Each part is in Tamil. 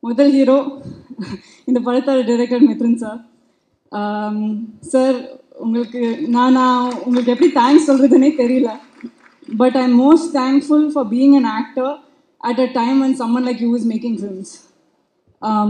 முதல் ஹீரோ இந்த படத்தோட டைரக்டர் மித்ரன் சார் சார் உங்களுக்கு நான் நான் உங்களுக்கு எப்படி தேங்க்ஸ் சொல்கிறதுனே தெரியல but I am most thankful for being an actor at a time when someone like you is making films um,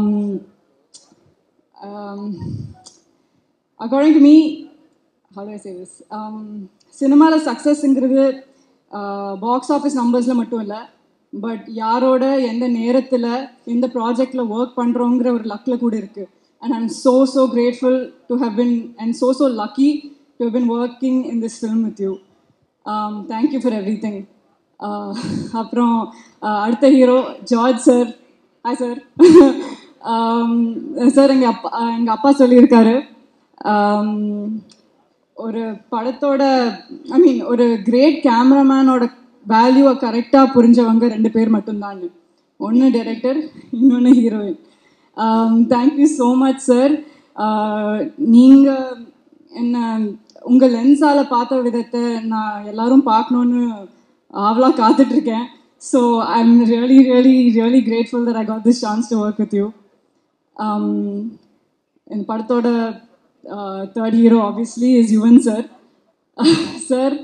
um, according to me how do I say this um, சினிமாவில் சக்ஸஸ்ங்கிறது பாக்ஸ் ஆஃபீஸ் நம்பர்ஸில் மட்டும் இல்லை பட் யாரோட எந்த நேரத்தில் எந்த ப்ராஜெக்டில் ஒர்க் பண்ணுறோங்கிற ஒரு லக்கில் கூட இருக்குது and I'm so so grateful to have been and so so lucky to have been working in this film with you thank you for everything அப்புறம் uh, அடுத்த hero George sir hi sir sir எங்கள் அப்பா எங்கள் அப்பா சொல்லியிருக்காரு um, ஒரு படத்தோட ஐ மீன் ஒரு கிரேட் கேமராமேனோட வேல்யூவை கரெக்டாக புரிஞ்சவங்க ரெண்டு பேர் மட்டும்தான் ஒன்று டைரக்டர் இன்னொன்று heroine thank you so much sir நீங்கள் என்ன உங்கள் லென்ஸால் பார்த்த விதத்தை நான் எல்லாரும் பார்க்கணுன்னு ஆவலாக காத்துட்ருக்கேன் so I am really really really grateful that I got this chance to work with you இந்த படத்தோட third hero obviously is Yuvan sir sir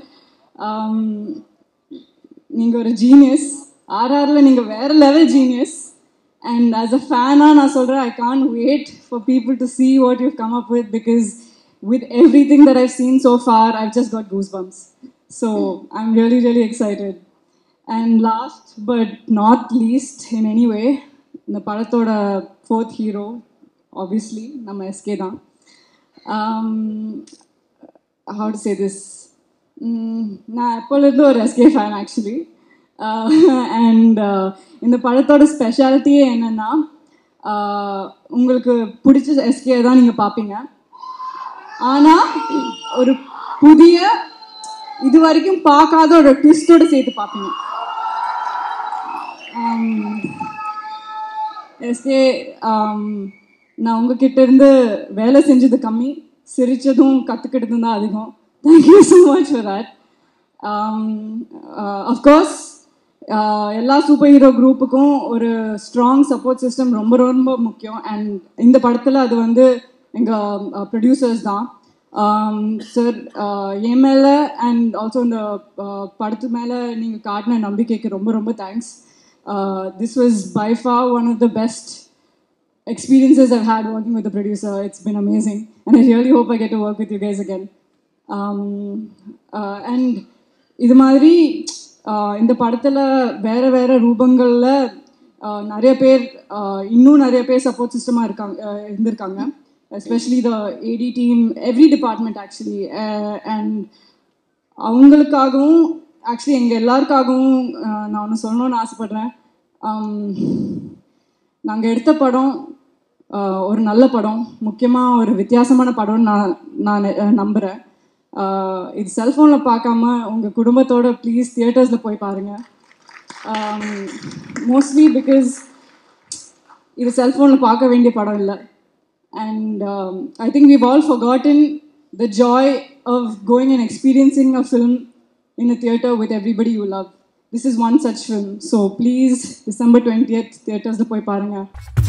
நீங்கள் ஒரு ஜீனியஸ் ஆர்ஆரில் நீங்கள் வேறு level genius and as a ஃபேனாக நான் சொல்கிறேன் I can't wait for people to see what you come up with because with everything that I've seen so far, I've just got goosebumps. So I'm really, really excited. And last but not least, in any way, இந்த படத்தோட ஃபோர்த் ஹீரோ ஆப்வியஸ்லி நம்ம எஸ்கே தான் ஹவு டு சே திஸ் நான் எப்போலேருந்து ஒரு எஸ்கே ஃபேன் ஆக்சுவலி அண்ட் இந்த படத்தோட ஸ்பெஷாலிட்டியே என்னென்னா உங்களுக்கு பிடிச்ச எஸ்கே தான் நீங்கள் பார்ப்பீங்க ஆனால் ஒரு புதிய இது வரைக்கும் பார்க்காத ஒரு ட்விஸ்டோட சேர்த்து பார்ப்பீங்க எஸ்கே நான் உங்ககிட்ட இருந்து வேலை செஞ்சது கம்மி சிரிச்சதும் கற்றுக்கிட்டதும் தான் அதிகம் thank you so much for that of course எல்லா சூப்பர் ஹீரோ குரூப்புக்கும் ஒரு ஸ்ட்ராங் சப்போர்ட் சிஸ்டம் ரொம்ப ரொம்ப முக்கியம் அண்ட் இந்த படத்தில் அது வந்து எங்கள் ப்ரொடியூசர்ஸ் தான் சார் என் மேலே அண்ட் ஆல்சோ இந்த படத்து மேலே நீங்கள் காட்டின நம்பிக்கைக்கு ரொம்ப ரொம்ப thanks this was by far one of the best experiences I've had working with the producer. It's been amazing. And I really hope I get to work with you guys again. Um, uh, and இது மாதிரி இந்த படத்தில் வேறு வேறு ரூபங்களில் நிறைய பேர் இன்னும் நிறைய பேர் சப்போர்ட் சிஸ்டமாக இருக்காங்க இருந்திருக்காங்க especially the AD team every department actually and அவங்களுக்காகவும் ஆக்சுவலி எங்கள் எல்லாருக்காகவும் நான் ஒன்று சொல்லணும்னு ஆசைப்பட்றேன் நாங்கள் எடுத்த படம் ஒரு நல்ல படம் முக்கியமாக ஒரு வித்தியாசமான படம்னு நான் நான் நம்புகிறேன் இது செல்ஃபோனில் பார்க்காம உங்கள் குடும்பத்தோட ப்ளீஸ் தியேட்டர்ஸில் போய் பாருங்கள் மோஸ்ட்லி பிகாஸ் இது செல்ஃபோனில் பார்க்க வேண்டிய படம் இல்லை and I think we've all forgotten the joy of going and experiencing a film in a theater with everybody you love. This is one such film. So please, December 20th, theaters போய் பாருங்க